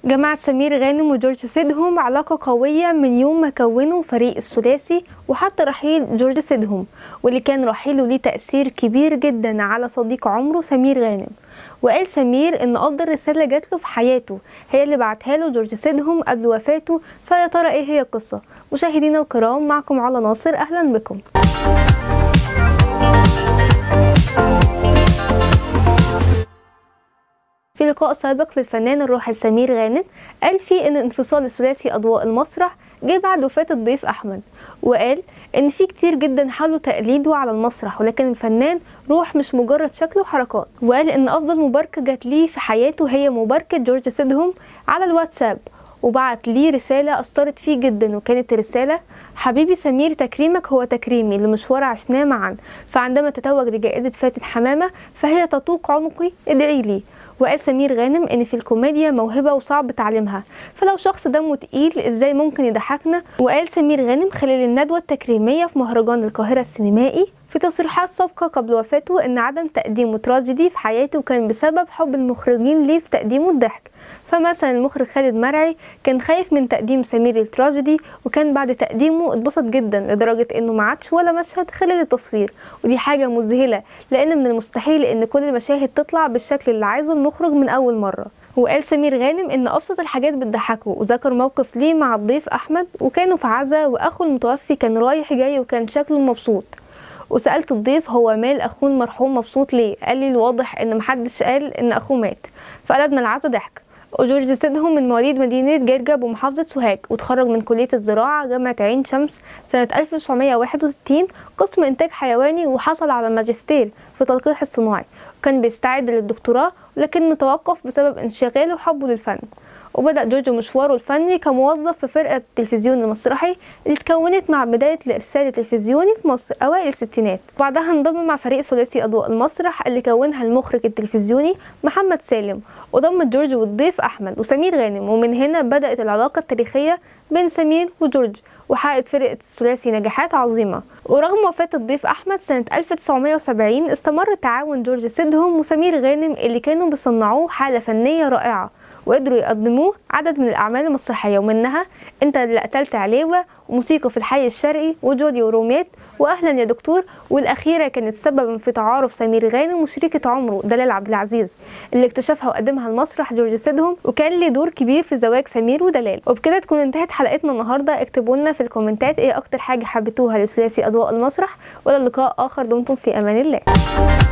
جماعة سمير غانم وجورج سيدهم علاقة قوية من يوم ما كونوا فريق الثلاثي وحتى رحيل جورج سيدهم واللي كان رحيله ليه تأثير كبير جدا على صديق عمره سمير غانم وقال سمير ان افضل رسالة جات له في حياته هي اللي بعتها له جورج سيدهم قبل وفاته فيا ترى ايه هي القصة مشاهدينا الكرام معكم على ناصر اهلا بكم في لقاء سابق للفنان الراحل سمير غانم قال فيه ان انفصال الثلاثي اضواء المسرح جه بعد وفاة الضيف احمد وقال ان في كتير جدا حاولوا تقليده على المسرح ولكن الفنان روح مش مجرد شكل وحركات وقال ان افضل مباركة جات ليه في حياته هي مباركة جورج سيدهم على الواتساب وبعت ليه رسالة أثرت فيه جدا وكانت رسالة حبيبي سمير تكريمك هو تكريمي لمشوار عشناه معا فعندما تتوج لجائزة فاتن حمامة فهي تطوق عنقي ادعي لي وقال سمير غانم ان في الكوميديا موهبه وصعب تعليمها فلو شخص دمه تقيل ازاي ممكن يضحكنا وقال سمير غانم خلال الندوه التكريميه في مهرجان القاهره السينمائي في تصريحات سابقة قبل وفاته إن عدم تقديمه تراجيدي في حياته كان بسبب حب المخرجين ليه في تقديمه الضحك فمثلا المخرج خالد مرعي كان خايف من تقديم سمير التراجيدي وكان بعد تقديمه اتبسط جدا لدرجة إنه ما عادش ولا مشهد خلال التصوير ودي حاجة مذهلة لأن من المستحيل إن كل المشاهد تطلع بالشكل اللي عايزه المخرج من أول مرة وقال سمير غانم ان ابسط الحاجات بتضحكه وذكر موقف ليه مع الضيف احمد وكانوا في عزا واخوه المتوفي كان رايح جاي وكان شكله مبسوط وسالت الضيف هو مال اخوه المرحوم مبسوط ليه قال لي الواضح ان محدش قال ان اخوه مات فقلبنا العزا ضحك وجورج سيدهم من مواليد مدينة جرجا بمحافظة سوهاج وتخرج من كلية الزراعة جامعة عين شمس سنة 1961 قسم إنتاج حيواني وحصل على ماجستير في تلقيح الصناعي وكان بيستعد للدكتوراه ولكنه توقف بسبب انشغاله وحبه للفن وبدأ جورج مشواره الفني كموظف في فرقة التلفزيون المسرحي اللي اتكونت مع بداية الإرسال التلفزيوني في مصر أوائل الستينات وبعدها انضم مع فريق ثلاثي أضواء المسرح اللي كونها المخرج التلفزيوني محمد سالم وضم جورج والضيف أحمد وسمير غانم ومن هنا بدأت العلاقة التاريخية بين سمير وجورج وحققت فرقة الثلاثي نجاحات عظيمة ورغم وفاة الضيف أحمد سنة 1970 استمر تعاون جورج سيدهم وسمير غانم اللي كانوا بيصنعوه حالة فنية رائعة وقدروا يقدموه عدد من الأعمال المسرحية ومنها أنت اللي قتلت عليوة وموسيقى في الحي الشرقي وجولي وروميات وأهلا يا دكتور والأخيرة كانت سببا في تعارف سمير غانم وشريكة عمره دلال عبد العزيز اللي اكتشفها وقدمها المسرح جورج سيدهم وكان ليه دور كبير في زواج سمير ودلال وبكده تكون انتهت حلقتنا النهارده اكتبوا لنا في الكومنتات ايه أكتر حاجة حبيتوها لثلاثي أضواء المسرح ولا لقاء آخر دمتم في أمان الله